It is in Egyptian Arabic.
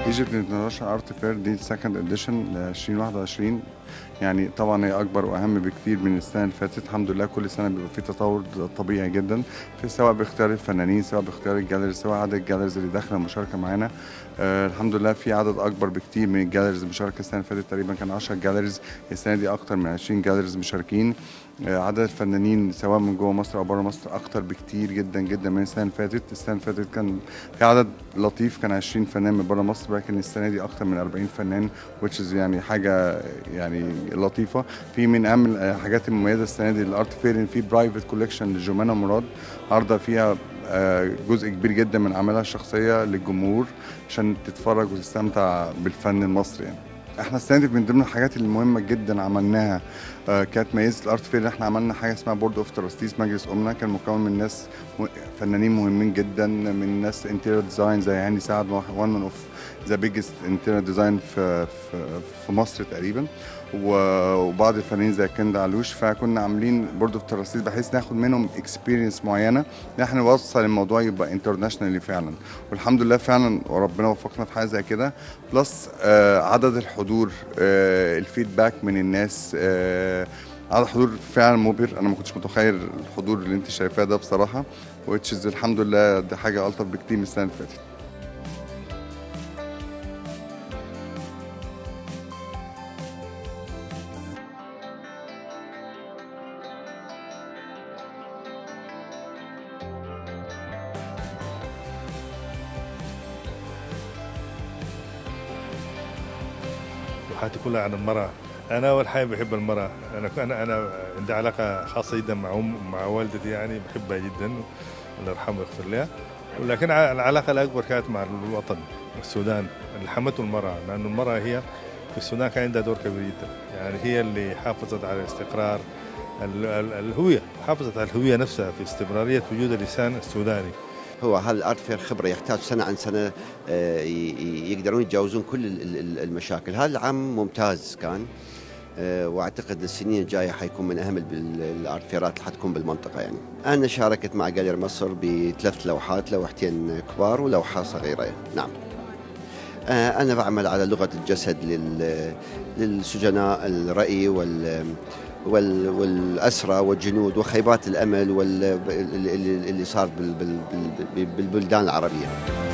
ايجيبت انترناشونال ارت فير دي السكند اديشن ل 2021 يعني طبعا هي اكبر واهم بكتير من السنه اللي فاتت الحمد لله كل سنه بيبقى في تطور طبيعي جدا في سواء باختيار الفنانين سواء باختيار الجاليريز سواء عدد الجاليريز اللي داخله مشاركه معانا آه الحمد لله في عدد اكبر بكتير من الجاليريز المشاركه السنه اللي فاتت تقريبا كان 10 جاليريز السنه دي اكتر من 20 جاليريز مشاركين آه عدد الفنانين سواء من جوه مصر او بره مصر اكتر بكتير جدا جدا من السنه اللي فاتت السنه اللي فاتت كان في عدد لطيف كان 20 فنان من بره مصر لكن السنه دي اكتر من 40 فنان which is يعني حاجه يعني لطيفه في من اهم الحاجات المميزه السنه دي الارت فير ان في برايفت كوليكشن لجمانه مراد عارضه فيها آه، جزء كبير جدا من اعمالها الشخصيه للجمهور عشان تتفرج وتستمتع بالفن المصري يعني. احنا السنه دي من ضمن الحاجات المهمه جدا عملناها آه، كانت ميزه الارت فير احنا عملنا حاجه اسمها بورد اوف تراستيز مجلس امنا كان مكون من ناس م- فنانين مهمين جدا من ناس انتيريور ديزاين زي هاني سعد وان اوف ذا بيجست انتيريور ديزاين في في في مصر تقريبا و- وبعض الفنانين زي كند علوش فكنا عاملين بورد اوف تراستيز بحيث ناخد منهم اكسبيرينس معينه ان احنا نوصل الموضوع يبقى انترناشونالي فعلا والحمد لله فعلا وربنا وفقنا في حاجه زي كده بلس آه عدد الحضور آه الفيدباك من الناس آه عدد حضور فعلا مبهر انا ما كنتش متخيل الحضور اللي انت شايفاه ده بصراحه وتشز الحمد لله دي حاجه الطف بكتير من السنه اللي فاتت وحياتي كلها عن المرأة أنا أول حاجة بحب المرأة أنا أنا أنا عندي علاقة خاصة جدا مع أم مع والدتي يعني بحبها جدا الله يرحمه ويغفر لها ولكن ع- العلاقة الأكبر كانت مع الوطن السودان اللي حمته المرأة لأن المرأة هي في السودان كان عندها دور كبير جدا يعني هي اللي حافظت على الاستقرار ال- ال- الهوية حافظت على الهوية نفسها في استمرارية وجود اللسان السوداني هو هالارت فير خبره يحتاج سنه عن سنه آه، ي- ي- يقدرون يتجاوزون كل ال- ال- المشاكل هذا العام ممتاز كان آه، واعتقد السنين الجايه حيكون من اهم ال- الارت فيرات اللي حتكون بالمنطقه يعني انا شاركت مع جالير مصر بثلاث لوحات لوحتين كبار ولوحه صغيره نعم آه، انا بعمل على لغه الجسد لل- للسجناء الراي وال وال- والأسرى والجنود وخيبات الأمل وال- اللي اللي صار بال- بال- بال- بالبلدان العربية